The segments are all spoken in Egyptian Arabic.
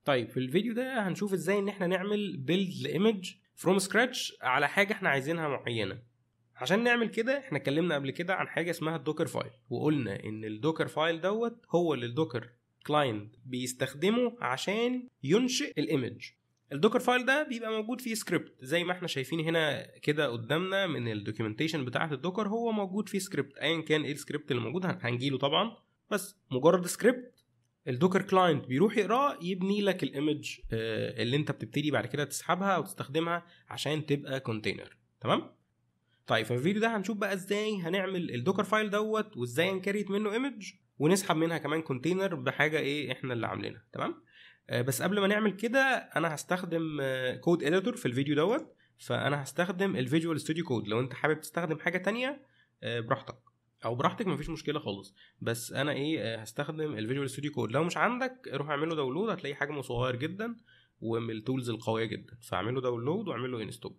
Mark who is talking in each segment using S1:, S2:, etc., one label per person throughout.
S1: طيب في الفيديو ده هنشوف ازاي ان احنا نعمل بيلد لايمج فروم سكراتش على حاجه احنا عايزينها معينه عشان نعمل كده احنا اتكلمنا قبل كده عن حاجه اسمها الدوكر فايل وقلنا ان الدوكر فايل دوت هو اللي الدوكر كلاينت بيستخدمه عشان ينشئ الايمج الدوكر فايل ده بيبقى موجود فيه سكريبت زي ما احنا شايفين هنا كده قدامنا من الدوكيومنتيشن بتاعه الدوكر هو موجود فيه سكريبت ايا كان ايه السكريبت اللي موجود هنجيله طبعا بس مجرد سكريبت الدوكر كلاينت بيروح يقراه يبني لك الايمج اللي انت بتبتدي بعد كده تسحبها او تستخدمها عشان تبقى كونتينر تمام طيب في الفيديو ده هنشوف بقى ازاي هنعمل الدوكر فايل دوت وازاي نكريت منه ايمج ونسحب منها كمان كونتينر بحاجه ايه احنا اللي عاملينها تمام آه بس قبل ما نعمل كده انا هستخدم كود اديتور في الفيديو دوت فانا هستخدم الفيجوال ستوديو كود لو انت حابب تستخدم حاجه تانية آه براحتك او براحتك مفيش مشكله خالص بس انا ايه هستخدم الفيجوال ستوديو كود لو مش عندك روح اعمله داونلود هتلاقي حجمه صغير جدا ومن التولز القويه جدا فاعمله داونلود واعمله انستول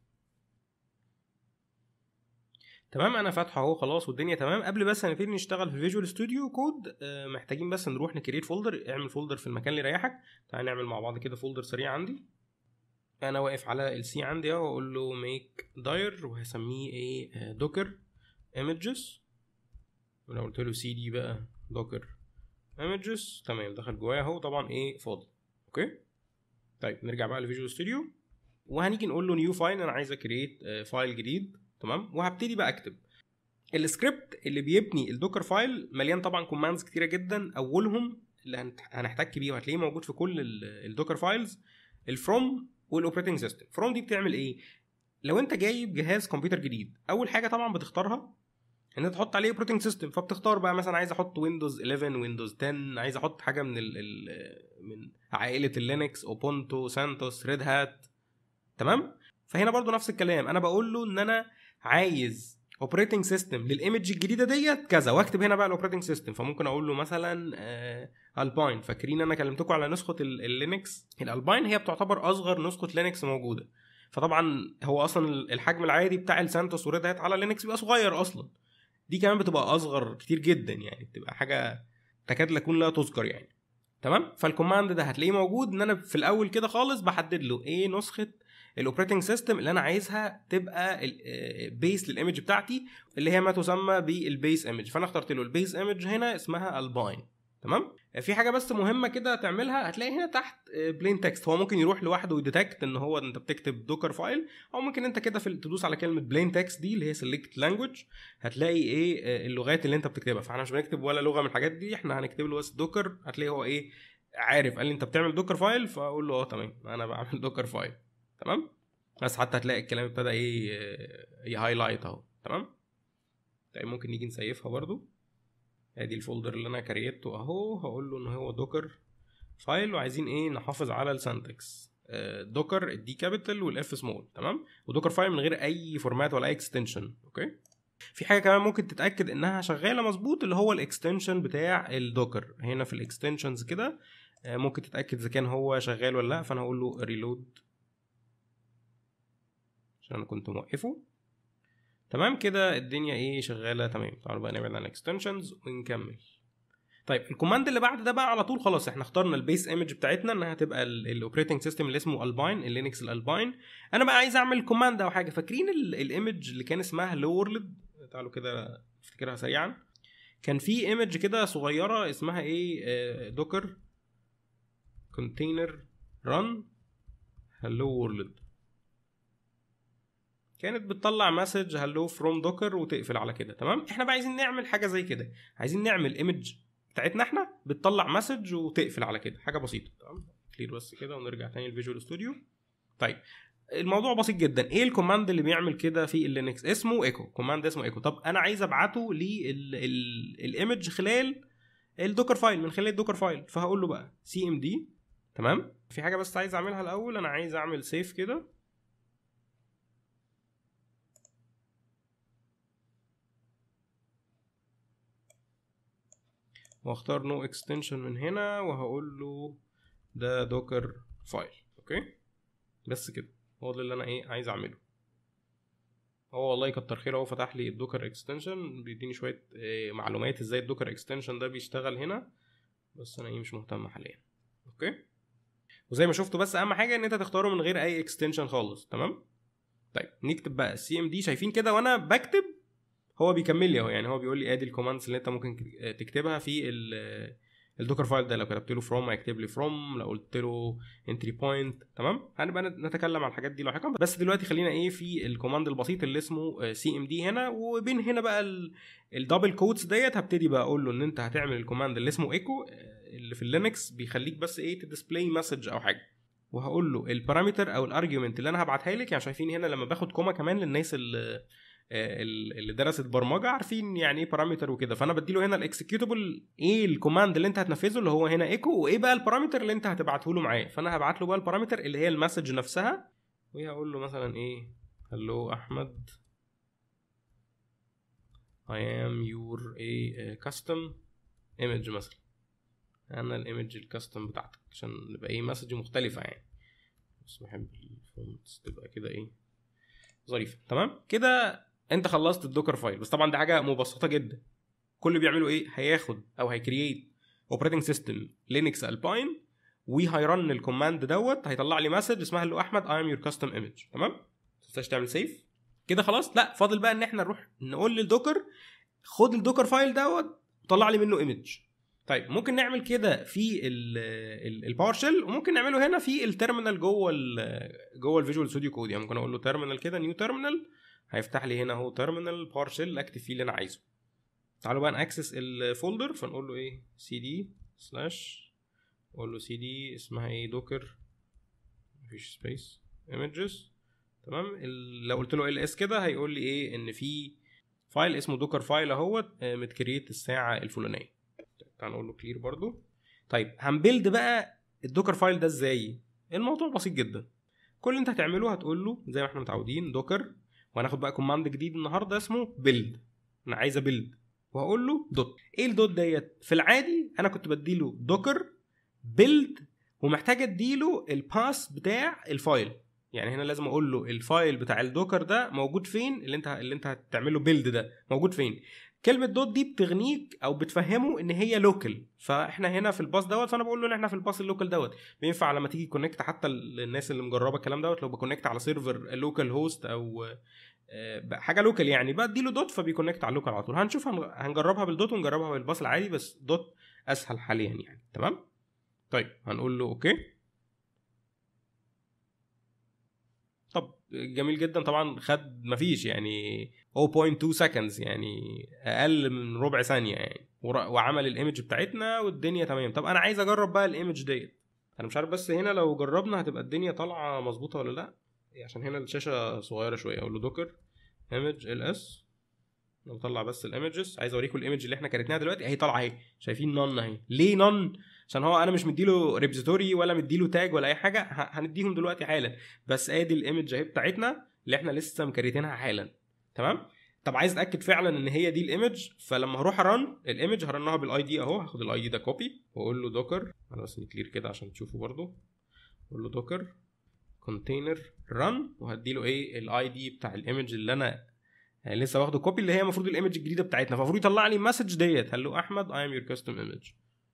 S1: تمام انا فاتحه اهو خلاص والدنيا تمام قبل بس هنبتدي نشتغل في الفيجوال ستوديو كود محتاجين بس نروح نكريت فولدر اعمل فولدر في المكان اللي يريحك تعال نعمل مع بعض كده فولدر سريع عندي انا واقف على السي عندي اهو واقول له ميك داير وهسميه ايه دوكر ايمجز ولو قلت له سي دي بقى دوكر ايمجز تمام دخل جوايا اهو طبعا ايه فاضي اوكي طيب نرجع بقى لفيجوال ستوديو وهنيجي نقول له نيو فايل انا عايز اكريت فايل جديد تمام وهبتدي بقى اكتب السكريبت اللي بيبني الدوكر فايل مليان طبعا كوماندز كتيره جدا اولهم اللي هنحتاج بيه وهتلاقيه موجود في كل الدوكر فايلز الفروم والاوبريتنج سيستم فروم دي بتعمل ايه لو انت جايب جهاز كمبيوتر جديد اول حاجه طبعا بتختارها ان انت تحط عليه اوبريتنج سيستم فبتختار بقى مثلا عايز احط ويندوز 11 ويندوز 10 عايز احط حاجه من ال ال من عائله اللينكس اوبونتو سانتوس ريد هات تمام فهنا برضو نفس الكلام انا بقول له ان انا عايز اوبريتنج سيستم للايمج الجديده ديت كذا واكتب هنا بقى الاوبريتنج سيستم فممكن اقول له مثلا آه الباين فاكرين انا كلمتكم على نسخه اللينكس الالباين هي بتعتبر اصغر نسخه لينكس موجوده فطبعا هو اصلا الحجم العادي بتاع السانتوس وريد هات على لينكس بيبقى صغير اصلا دي كمان بتبقى اصغر كتير جدا يعني بتبقى حاجه تكاد لا تكون لا تذكر يعني تمام فالكوماند ده هتلاقيه موجود ان انا في الاول كده خالص بحدد له ايه نسخه الاوبريتنج سيستم اللي انا عايزها تبقى بيس للايمج بتاعتي اللي هي ما تسمى بالبيس ايمج فانا اخترت له البيس ايمج هنا اسمها الباين تمام في حاجه بس مهمه كده تعملها هتلاقي هنا تحت بلين تكست هو ممكن يروح لوحده ويديتكت ان هو انت بتكتب دوكر فايل او ممكن انت كده في تدوس على كلمه بلين تكست دي اللي هي سيلكت لانجوج هتلاقي ايه اللغات اللي انت بتكتبها فاحنا مش بنكتب ولا لغه من الحاجات دي احنا هنكتب له بس دوكر هتلاقي هو ايه عارف قال لي انت بتعمل دوكر فايل فاقول له اه تمام انا بعمل دوكر فايل تمام بس حتى هتلاقي الكلام ابتدى ايه يهايلايت اهو تمام طيب ممكن نيجي نسيفها برضو ادي الفولدر اللي انا كريته اهو هقول له ان هو دوكر فايل وعايزين ايه نحافظ على السنتكس دوكر الدي كابيتال والاف سمول تمام ودوكر فايل من غير اي فورمات ولا اي اكستنشن اوكي في حاجه كمان ممكن تتاكد انها شغاله مظبوط اللي هو الاكستنشن بتاع الدوكر هنا في الاكستنشنز كده ممكن تتاكد اذا كان هو شغال ولا لا فانا هقول له ريلود عشان انا كنت موقفه تمام كده الدنيا ايه شغاله تمام تعالوا بقى نبعد عن الاكستنشنز ونكمل طيب الكوماند اللي بعد ده بقى على طول خلاص احنا اخترنا البيس ايمج بتاعتنا انها تبقى الاوبريتنج سيستم اللي اسمه الباين اللينكس الالباين انا بقى عايز اعمل كوماند او حاجه فاكرين الايمج اللي كان اسمها لو وورلد تعالوا كده افتكرها سريعا كان في ايمج كده صغيره اسمها ايه دوكر كونتينر ران هلو وورلد كانت بتطلع مسج هلو فروم دوكر وتقفل على كده تمام احنا بقى عايزين نعمل حاجه زي كده عايزين نعمل ايمج بتاعتنا احنا بتطلع مسج وتقفل على كده حاجه بسيطه تمام كلير بس كده ونرجع تاني للفيجوال ستوديو طيب الموضوع بسيط جدا ايه الكوماند اللي بيعمل كده في اللينكس اسمه ايكو كوماند اسمه ايكو طب انا عايز ابعته للايمج خلال الدوكر فايل من خلال الدوكر فايل فهقول له بقى سي ام دي تمام في حاجه بس عايز اعملها الاول انا عايز اعمل سيف كده واختار نو اكستنشن من هنا وهقول له ده دوكر فايل اوكي بس كده هو ده اللي انا ايه عايز اعمله هو والله كتر خيره هو فتح لي الدوكر اكستنشن بيديني شويه إيه معلومات ازاي الدوكر اكستنشن ده بيشتغل هنا بس انا ايه مش مهتم حاليا اوكي وزي ما شفتوا بس اهم حاجه ان انت تختاره من غير اي اكستنشن خالص تمام طيب نكتب بقى السي ام دي شايفين كده وانا بكتب هو بيكمل لي اهو يعني هو بيقول لي ادي الكوماندز اللي انت ممكن تكتبها في الدوكر فايل ده لو كتبت له فروم هيكتب لي فروم لو قلت له انتري بوينت تمام هنبقى نتكلم عن الحاجات دي لاحقا بس دلوقتي خلينا ايه في الكوماند البسيط اللي اسمه سي ام دي هنا وبين هنا بقى الدبل كوتس ديت هبتدي بقى اقول له ان انت هتعمل الكوماند اللي اسمه ايكو اللي في اللينكس بيخليك بس ايه تديسبلاي مسج او حاجه وهقول له البارامتر او الارجيومنت اللي انا هبعتها لك يعني شايفين هنا لما باخد كوما كمان للناس اللي اللي درست برمجه عارفين يعني ايه بارامتر وكده فانا بديله هنا الاكسكيوتبل ايه الكوماند اللي انت هتنفذه اللي هو هنا ايكو وايه بقى البارامتر اللي انت هتبعته له معاه فانا هبعت له بقى البارامتر اللي هي المسج نفسها وهقول له مثلا ايه هلو احمد I am your a custom image مثلا انا الايمج الكاستم بتاعتك عشان نبقى ايه مسج مختلفه يعني بس بحب الفونتس تبقى كده ايه ظريفه تمام كده انت خلصت الدوكر فايل بس طبعا دي حاجه مبسطه جدا كل اللي بيعمله ايه هياخد او هيكرييت اوبريتنج سيستم لينكس الباين وهيرن الكوماند دوت هيطلع لي مسج اسمها له احمد اي ام يور كاستم ايمج تمام ما تنساش تعمل سيف كده خلاص لا فاضل بقى ان احنا نروح نقول للدوكر خد الدوكر فايل دوت طلع لي منه ايمج طيب ممكن نعمل كده في الباور شيل وممكن نعمله هنا في التيرمينال جوه ال جوه الفيجوال ستوديو كود يعني ممكن اقول له تيرمينال كده نيو تيرمينال هيفتح لي هنا اهو تيرمينال باور شيل اكتب فيه اللي انا عايزه تعالوا بقى ناكسس الفولدر فنقول له ايه سي دي سلاش اقول له سي دي اسمها ايه دوكر مفيش سبيس ايمجز تمام لو قلت له ال اس كده هيقول لي ايه ان في فايل اسمه دوكر فايل اهوت متكريت الساعه الفلانيه تعال نقول له كلير برضو طيب هنبيلد بقى الدوكر فايل ده ازاي الموضوع بسيط جدا كل اللي انت هتعمله هتقول له زي ما احنا متعودين دوكر وهناخد بقى كوماند جديد النهارده اسمه بيلد انا عايز ابيلد وهقول له دوت ايه الدوت ديت في العادي انا كنت بديله دوكر بيلد ومحتاج اديله الباس بتاع الفايل يعني هنا لازم اقول له الفايل بتاع الدوكر ده موجود فين اللي انت اللي انت هتعمل له بيلد ده موجود فين كلمه دوت دي بتغنيك او بتفهمه ان هي لوكال فاحنا هنا في الباص دوت فانا بقول له ان احنا في الباص اللوكال دوت بينفع لما تيجي كونكت حتى الناس اللي مجربه الكلام دوت لو بكونكت على سيرفر لوكال هوست او حاجه لوكال يعني بدي له دوت فبيكونكت على اللوكال على طول هنشوف هنجربها بالدوت ونجربها بالباص العادي بس دوت اسهل حاليا يعني تمام طيب هنقول له اوكي طب جميل جدا طبعا خد مفيش يعني 0.2 سكندز يعني اقل من ربع ثانيه يعني وعمل الايمج بتاعتنا والدنيا تمام طب انا عايز اجرب بقى الايمج ديت انا مش عارف بس هنا لو جربنا هتبقى الدنيا طالعه مظبوطه ولا لا عشان هنا الشاشه صغيره شويه اقول له دوكر ايمج ال اس نطلع بس الايمجز عايز اوريكم الايمج اللي احنا كريتناها دلوقتي اهي طالعه اهي شايفين نون اهي ليه نون عشان هو انا مش مديله ريبزيتوري ولا مديله تاج ولا اي حاجه هنديهم دلوقتي حالا بس ادي الايمج اهي بتاعتنا اللي احنا لسه مكريتينها حالا تمام طب عايز اتاكد فعلا ان هي دي الايمج فلما هروح ارن الايمج هرنها بالاي دي اهو هاخد الاي دي ده كوبي واقول له دوكر انا بس نكلير كده عشان تشوفوا برضو اقول له دوكر كونتينر رن وهدي له ايه الاي دي بتاع الايمج اللي انا يعني لسه واخده كوبي اللي هي المفروض الايمج الجديده بتاعتنا فالمفروض يطلع لي المسج ديت هلو احمد اي ام يور كاستم ايمج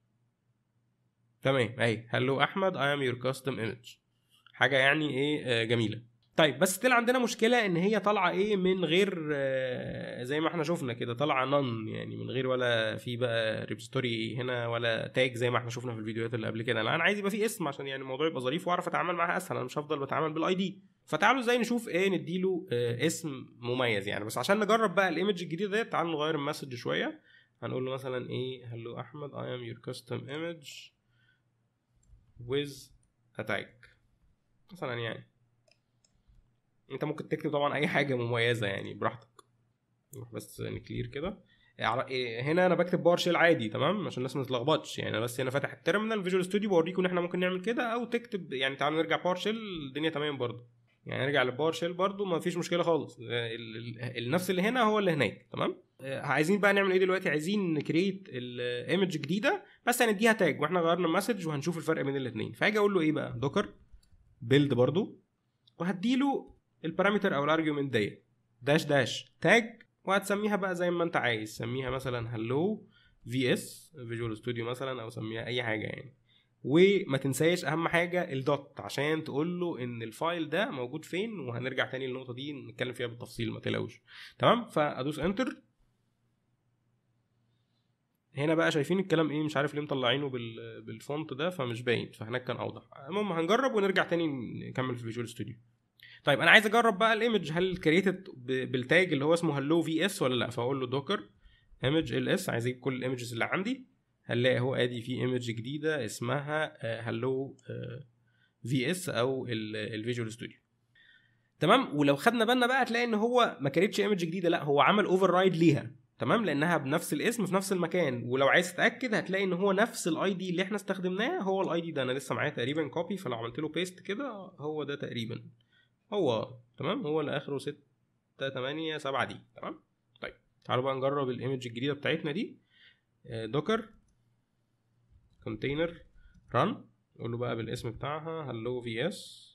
S1: تمام اهي هلو احمد اي ام يور كاستم ايمج حاجه يعني ايه جميله طيب بس طلع عندنا مشكله ان هي طالعه ايه من غير زي ما احنا شفنا كده طالعه نون يعني من غير ولا في بقى ريبستوري هنا ولا تاج زي ما احنا شفنا في الفيديوهات اللي قبل كده لا انا عايز يبقى في اسم عشان يعني الموضوع يبقى ظريف واعرف اتعامل معاها اسهل انا مش هفضل بتعامل بالاي دي فتعالوا ازاي نشوف ايه نديله اسم مميز يعني بس عشان نجرب بقى الايمج الجديد ده تعالوا نغير المسج شويه هنقول له مثلا ايه هلو احمد I am your custom image with a tag مثلا يعني انت ممكن تكتب طبعا اي حاجه مميزه يعني براحتك نروح بس نكلير كده هنا انا بكتب باور شيل عادي تمام عشان الناس ما تتلخبطش يعني انا بس هنا فاتح التيرمينال فيجوال ستوديو بوريكم ان احنا ممكن نعمل كده او تكتب يعني تعالوا نرجع باور شيل الدنيا تمام برضه يعني نرجع للباور شيل برضه ما فيش مشكله خالص النفس اللي هنا هو اللي هناك تمام عايزين بقى نعمل ايه دلوقتي عايزين نكريت الايمج جديده بس هنديها تاج واحنا غيرنا المسج وهنشوف الفرق بين الاثنين فاجي اقول له ايه بقى دوكر بيلد برضه وهديله البارامتر او الارجيومنت ديت داش داش تاج وهتسميها بقى زي ما انت عايز سميها مثلا هلو في اس فيجوال ستوديو مثلا او سميها اي حاجه يعني وما تنساش اهم حاجه الدوت عشان تقول له ان الفايل ده موجود فين وهنرجع تاني للنقطه دي نتكلم فيها بالتفصيل ما تقلقوش تمام فادوس انتر هنا بقى شايفين الكلام ايه مش عارف ليه مطلعينه بال... بالفونت ده فمش باين فهناك كان اوضح المهم هنجرب ونرجع تاني نكمل في فيجوال ستوديو طيب انا عايز اجرب بقى الايمج هل كريتد بالتاج اللي هو اسمه هلو في اس ولا لا فاقول له دوكر ايمج ال اس عايز اجيب كل الايمجز اللي عندي هنلاقي اهو ادي في ايمج جديده اسمها هلو في اس او الفيجوال ستوديو تمام ولو خدنا بالنا بقى هتلاقي ان هو ما كانتش ايمج جديده لا هو عمل اوفر رايد ليها تمام لانها بنفس الاسم في نفس المكان ولو عايز تتاكد هتلاقي ان هو نفس الاي دي اللي احنا استخدمناه هو الاي دي ده انا لسه معايا تقريبا كوبي فلو عملت له بيست كده هو ده تقريبا هو تمام هو اللي اخره 6 8 7 دي تمام طيب تعالوا بقى نجرب الايمج الجديده بتاعتنا دي دوكر كونتينر ران نقول له بقى بالاسم بتاعها هلو في اس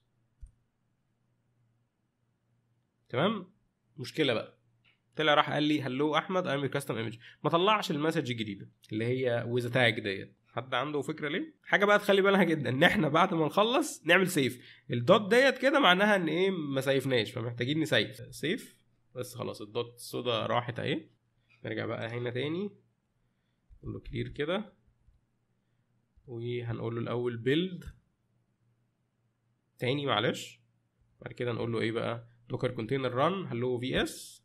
S1: تمام مشكله بقى طلع راح قال لي هلو احمد ايم كاستم ايمج ما طلعش المسج الجديده اللي هي ويز تاج ديت حد عنده فكره ليه حاجه بقى تخلي بالها جدا ان احنا بعد ما نخلص نعمل سيف الدوت ديت كده معناها ان ايه ما سيفناش فمحتاجين نسيف سيف بس خلاص الدوت السودا راحت اهي نرجع بقى هنا تاني نقول له كلير كده وهنقول له الاول بيلد تاني معلش بعد كده نقول له ايه بقى دوكر كونتينر ران هلو في اس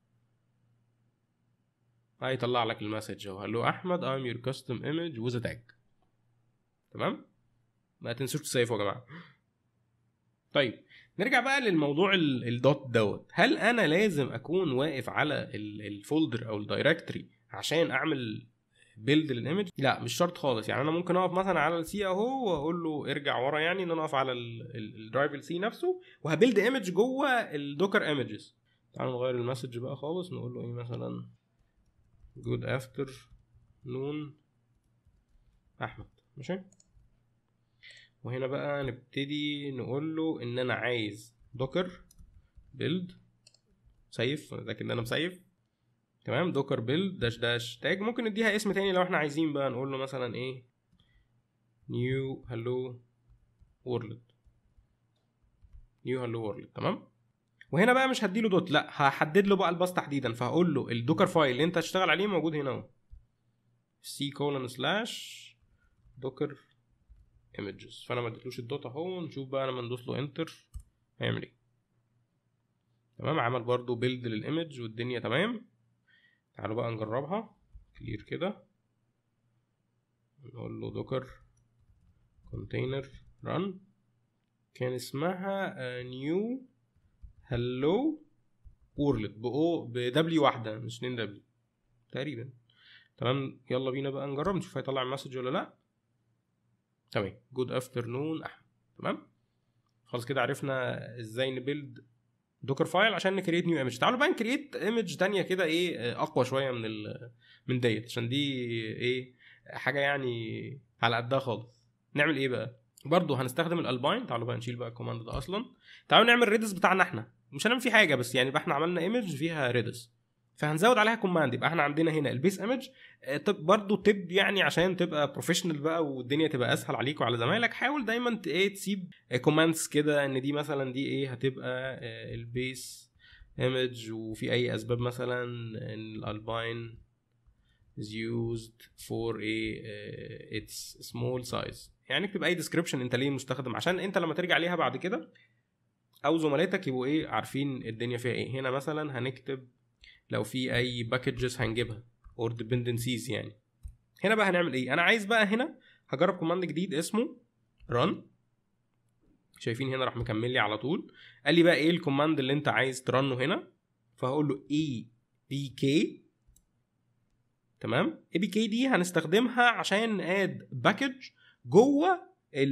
S1: هيطلع لك المسج اهو هلو احمد ام يور كاستم ايمج وذ تاج تمام ما تنسوش تسيفوا يا جماعه طيب نرجع بقى للموضوع الدوت دوت هل انا لازم اكون واقف على الفولدر او الدايركتوري عشان اعمل بيلد للايمج لا مش شرط خالص يعني انا ممكن اقف مثلا على السي اهو واقول له ارجع ورا يعني ان انا اقف على الدرايف السي نفسه وهبيلد ايمج جوه الدوكر ايمجز تعالوا نغير المسج بقى خالص نقول له ايه مثلا جود افتر نون احمد ماشي وهنا بقى نبتدي نقول له ان انا عايز دوكر بيلد سيف لكن انا مسيف تمام دوكر بيلد داش داش تاج ممكن نديها اسم تاني لو احنا عايزين بقى نقول له مثلا ايه نيو هلو وورلد نيو هلو وورلد تمام وهنا بقى مش هديله دوت لا هحدد له بقى الباص تحديدا فهقول له الدوكر فايل اللي انت هتشتغل عليه موجود هنا اهو سي كولون سلاش دوكر ايمجز فانا ما اديتلوش الدوت اهو نشوف بقى لما ندوس له انتر هيعمل ايه تمام عمل برضو بيلد للايمج والدنيا تمام تعالوا بقى نجربها كلير كده نقول له دوكر كونتينر ران كان اسمها نيو هلو وورلد بأو بدبليو واحدة مش اتنين دبليو تقريبا تمام يلا بينا بقى نجرب نشوف هيطلع المسج ولا لا تمام جود افترنون احمد تمام خلاص كده عرفنا ازاي نبيلد دوكر فايل عشان نكريت نيو ايمج تعالوا بقى نكريت ايمج تانية كده ايه اقوى شويه من ال من ديت عشان دي ايه حاجه يعني على قدها خالص نعمل ايه بقى برضه هنستخدم الالباين تعالوا بقى نشيل بقى الكوماند ده اصلا تعالوا نعمل ريدس بتاعنا احنا مش هنعمل فيه حاجه بس يعني يبقى احنا عملنا ايمج فيها ريدس فهنزود عليها كوماند يبقى احنا عندنا هنا البيس ايمج طب برضه تب يعني عشان تبقى بروفيشنال بقى والدنيا تبقى اسهل عليك وعلى زمايلك حاول دايما ايه تسيب كوماندز كده ان دي مثلا دي ايه هتبقى البيس ايمج وفي اي اسباب مثلا ان الالباين is used for a uh, its small size يعني اكتب اي ديسكريبشن انت ليه مستخدم عشان انت لما ترجع ليها بعد كده او زملاتك يبقوا ايه عارفين الدنيا فيها ايه هنا مثلا هنكتب لو في اي باكجز هنجيبها اور dependencies يعني هنا بقى هنعمل ايه انا عايز بقى هنا هجرب كوماند جديد اسمه run شايفين هنا راح مكمل لي على طول قال لي بقى ايه الكوماند اللي انت عايز ترنه هنا فهقول له اي بي كي تمام اي بي كي دي هنستخدمها عشان ناد باكج جوه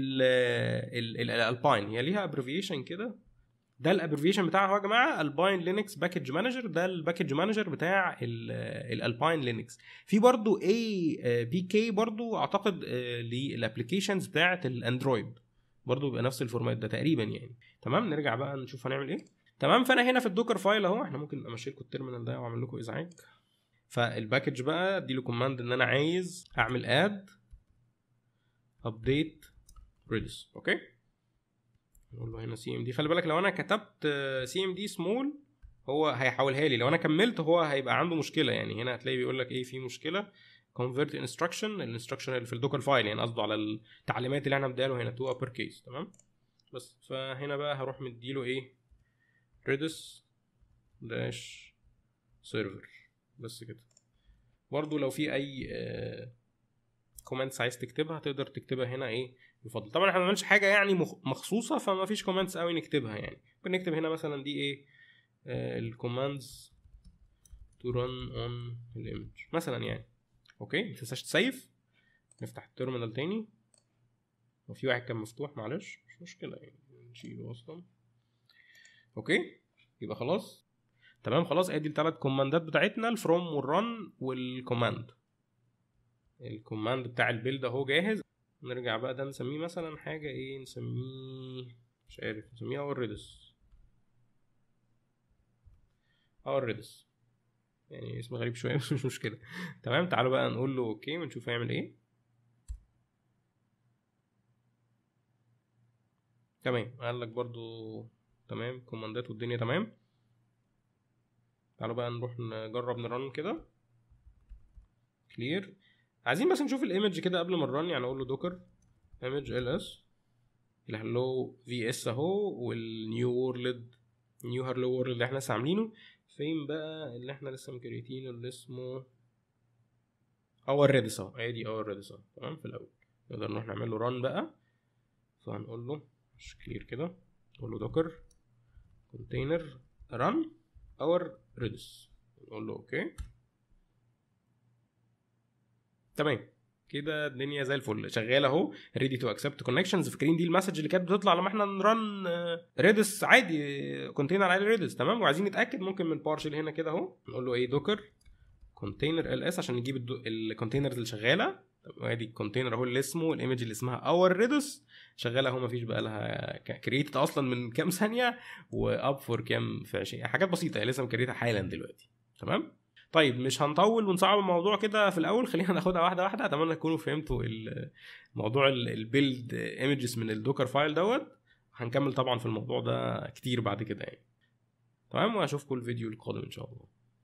S1: الالباين هي ليها ابريفيشن كده ده الابريفيشن بتاعها يا جماعه الباين لينكس باكج مانجر ده الباكج مانجر بتاع الالباين لينكس في برضو اي بي كي برضو اعتقد للابلكيشنز بتاعه الاندرويد برضو بيبقى نفس الفورمات ده تقريبا يعني تمام نرجع بقى نشوف هنعمل ايه تمام فانا هنا في الدوكر فايل اهو احنا ممكن امشي لكم التيرمينال ده واعمل لكم ازعاج فالباكج بقى ادي له كوماند ان انا عايز اعمل اد ابديت ريدس اوكي نقول له هنا سي ام دي خلي بالك لو انا كتبت سي ام دي سمول هو هيحولها لي لو انا كملت هو هيبقى عنده مشكله يعني هنا هتلاقي بيقول لك ايه في مشكله convert instruction الانستراكشن اللي في الدوكر فايل يعني قصده على التعليمات اللي احنا مديها له هنا تو ابر كيس تمام بس فهنا بقى هروح مديله ايه redis داش سيرفر بس كده برضه لو في اي كومنتس عايز تكتبها تقدر تكتبها هنا ايه يفضل طبعا احنا ما بنعملش حاجه يعني مخصوصه فما فيش كومنتس قوي نكتبها يعني ممكن نكتب هنا مثلا دي ايه الكوماندز تو ران اون الايمج مثلا يعني اوكي ما تنساش تسيف نفتح التيرمينال تاني وفي واحد كان مفتوح معلش مش مشكله يعني نشيله اصلا اوكي يبقى خلاص تمام خلاص ادي الثلاث كوماندات بتاعتنا الفروم والرن والكوماند الكوماند بتاع البيلد اهو جاهز نرجع بقى ده نسميه مثلا حاجة ايه نسميه مش عارف نسميه اور ريدس اور ريدس يعني اسم غريب شوية بس مش مشكلة تمام تعالوا بقى نقول له اوكي ونشوف هيعمل ايه تمام قال لك برضو تمام كوماندات والدنيا تمام تعالوا بقى نروح نجرب نرن كده كلير عايزين بس نشوف الايمج كده قبل ما نرن يعني اقول له دوكر ايمج ال اس الهلو في اس اهو والنيو وورلد نيو هلو وورلد اللي احنا لسه عاملينه فين بقى اللي احنا لسه مكريتينه اللي اسمه اور ريدس اهو ادي اور ريدس اهو تمام في الاول نقدر نروح نعمل له ران بقى فهنقول له مش كلير كده نقول له دوكر كونتينر ران اور ريدس نقول له اوكي تمام كده الدنيا زي الفل شغاله اهو ريدي تو اكسبت كونكشنز فاكرين دي المسج اللي كانت بتطلع لما احنا نرن ريدس عادي كونتينر عادي ريدس تمام وعايزين نتاكد ممكن من بارشل هنا كده اهو نقول له ايه دوكر كونتينر ال اس عشان نجيب الكونتينرز اللي شغاله وادي الكونتينر اهو اللي اسمه الايمج اللي اسمها اور ريدس شغاله اهو مفيش بقى لها كريتد اصلا من كام ثانيه واب فور كام في 20 حاجات بسيطه لسه مكريتها حالا دلوقتي تمام طيب مش هنطول ونصعب الموضوع كده في الاول خلينا ناخدها واحده واحده اتمنى تكونوا فهمتوا موضوع البيلد ايمجز من الدوكر فايل دوت هنكمل طبعا في الموضوع ده كتير بعد كده يعني تمام واشوفكم الفيديو القادم ان شاء الله